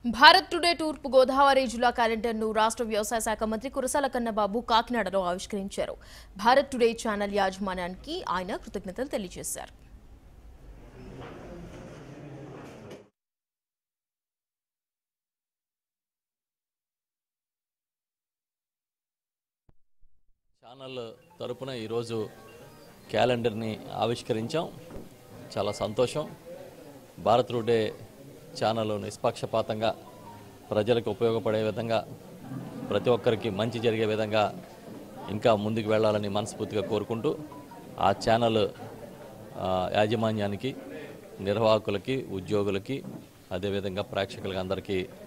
Bharat today తూర్పు గోదావరి జిల్లా క్యాలెండర్ను రాష్ట్ర వ్యవసాయ శాఖ మంత్రి కురసాల కన్నబాబు కాకినాడలో ఆవిష్కరించారు భారత్ టుడే ఛానల్ యాజమాన్యానికి ఆయన కృతజ్ఞతలు తెలియజేశారు ఛానల్ తరపున ఈరోజు క్యాలెండర్ని ఆవిష్కరించాం చాలా సంతోషం భారత్ టుడే ఛానల్ నిష్పక్షపాతంగా ప్రజలకు ఉపయోగపడే విధంగా ప్రతి ఒక్కరికి మంచి జరిగే విధంగా ఇంకా ముందుకు వెళ్ళాలని మనస్ఫూర్తిగా కోరుకుంటూ ఆ ఛానల్ ఆ, యాజమాన్యానికి నిర్వాహకులకి ఉద్యోగులకి అదేవిధంగా ప్రేక్షకులకి అందరికీ